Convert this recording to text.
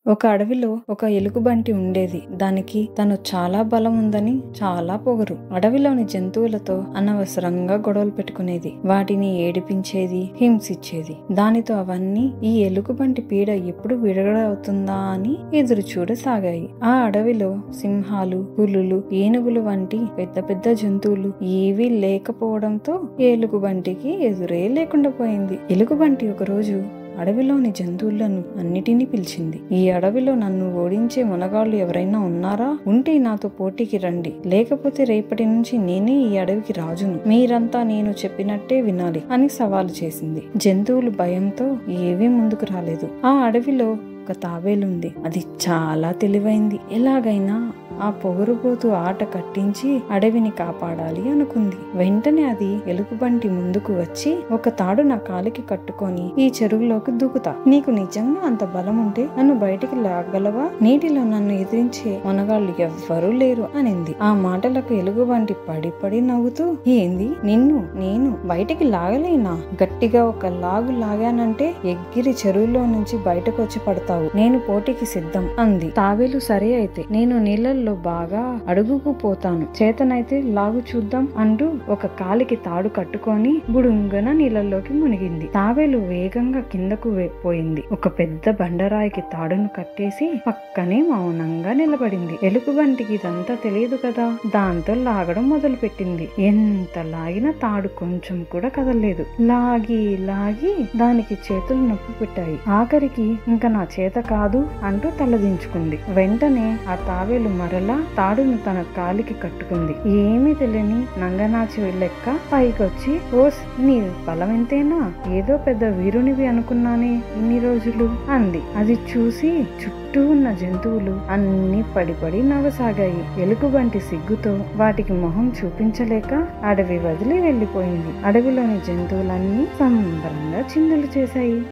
ఒక అడవిలో ఒక ఎలుగుబంటి ఉండేది దానికి తను చాలా బలం ఉందని చాలా పొగరు అడవిలోని జంతువులతో అనవసరంగా గొడవలు పెట్టుకునేది వాటిని ఏడిపించేది హింసించేది దానితో అవన్నీ ఈ ఎలుగుబంటి పీడ ఎప్పుడు విడగడవుతుందా అని ఎదురు చూడసాగాయి ఆ అడవిలో సింహాలు పులులు ఏనుగులు వంటి పెద్ద పెద్ద జంతువులు ఏవీ లేకపోవడంతో ఎలుగుబంటికి ఎదురే లేకుండా పోయింది ఎలుగుబంటి ఒకరోజు అడవిలోని జంతువులను అన్నిటినీ పిలిచింది ఈ అడవిలో నన్ను ఓడించే మునగాళ్ళు ఎవరైనా ఉన్నారా ఉంటే నాతో పోటీకి రండి లేకపోతే రేపటి నుంచి నేనే ఈ అడవికి రాజును మీరంతా నేను చెప్పినట్టే వినాలి అని సవాలు చేసింది జంతువులు భయంతో ఏవీ ముందుకు రాలేదు ఆ అడవిలో ఒక తాబేలుంది అది చాలా తెలివైంది ఎలాగైనా ఆ పొగరుబోతు ఆట కట్టించి అడవిని కాపాడాలి అనుకుంది వెంటనే అది ఎలుగుబంటి ముందుకు వచ్చి ఒక తాడు నా కాలికి కట్టుకొని ఈ చెరువులోకి దూకుతా నీకు నిజంగా అంత బలం ఉంటే నన్ను బయటికి లాగలవా నీటిలో నన్ను ఎదిరించే మునగాళ్ళు ఎవ్వరూ లేరు అనింది ఆ మాటలకు ఎలుగుబంటి పడి పడి నవ్వుతూ ఏంది నిన్ను నేను బయటికి లాగలేనా గట్టిగా ఒక లాగు లాగానంటే ఎగ్గిరి చెరువులో నుంచి బయటకు వచ్చి పడతావు నేను పోటీకి సిద్ధం అంది తాబేలు సరే అయితే నేను నీళ్ళల్లో బాగా అడుగుకు పోతాను చేతనైతే లాగు చూద్దాం అంటూ ఒక కాలికి తాడు కట్టుకొని బుడుంగన నీళ్ళల్లోకి మునిగింది తాబేలు వేగంగా కిందకు వే- పోయింది ఒక పెద్ద బండరాయికి తాడును కట్టేసి పక్కనే మౌనంగా నిలబడింది ఎలుగుబంటికి ఇదంతా తెలియదు కదా దాంతో లాగడం మొదలు పెట్టింది ఎంత లాగినా తాడు కొంచెం కూడా కదలలేదు లాగి లాగి దానికి చేతులు నొప్పి పెట్టాయి ఆఖరికి ఇంకా నా చేత కాదు అంటూ తలదించుకుంది వెంటనే ఆ తావేలు మరలా తాడును తన కాలికి కట్టుకుంది ఏమీ తెలియని నంగనాచి లెక్క పైకొచ్చి ఓస్ నీ బలం ఎంతేనా ఏదో పెద్ద వీరునివి అనుకున్నానే ఇన్ని రోజులు అంది అది చూసి చుట్టూ ఉన్న జంతువులు అన్ని పడి పడి నవ్వసాగాయి ఎలుగుబంటి సిగ్గుతో వాటికి మొహం చూపించలేక అడవి వదిలి వెళ్లిపోయింది అడవిలోని జంతువులన్నీ సంబరంగా చిందులు చేశాయి